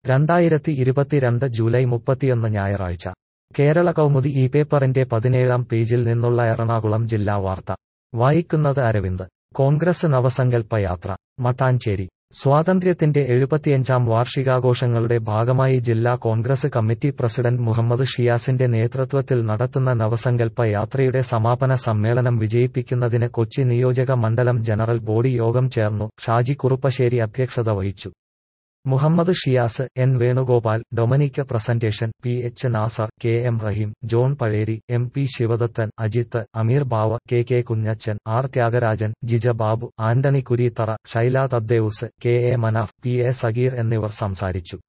രണ്ടായിരത്തി ഇരുപത്തിരണ്ട് ജൂലൈ മുപ്പത്തിയൊന്ന് ഞായറാഴ്ച കേരള കൗമുദി ഈ പേപ്പറിന്റെ പതിനേഴാം പേജിൽ നിന്നുള്ള എറണാകുളം ജില്ലാ വാർത്ത വായിക്കുന്നത് അരവിന്ദ് കോൺഗ്രസ് നവസങ്കൽപ്പ യാത്ര മട്ടാഞ്ചേരി സ്വാതന്ത്ര്യത്തിന്റെ എഴുപത്തിയഞ്ചാം വാർഷികാഘോഷങ്ങളുടെ ഭാഗമായി ജില്ലാ കോൺഗ്രസ് കമ്മിറ്റി പ്രസിഡന്റ് മുഹമ്മദ് ഷിയാസിന്റെ നേതൃത്വത്തിൽ നടത്തുന്ന നവസങ്കൽപ്പ യാത്രയുടെ സമാപന സമ്മേളനം വിജയിപ്പിക്കുന്നതിന് കൊച്ചി നിയോജക മണ്ഡലം ജനറൽ ബോഡി യോഗം ചേർന്നു ഷാജി കുറുപ്പശ്ശേരി അധ്യക്ഷത വഹിച്ചു Muhammad Shiyas N Venugopal Dominic Presentation P H Nasar K M Rahim John Pazheri M P Sivadathan Ajith Ameer Bava K K Kunjachan R Thyagarajan Jija Babu Antony Kureethara Shaila Thaddeus K A Manaf P A Sageer എന്നിവർ സംസാരിച്ചു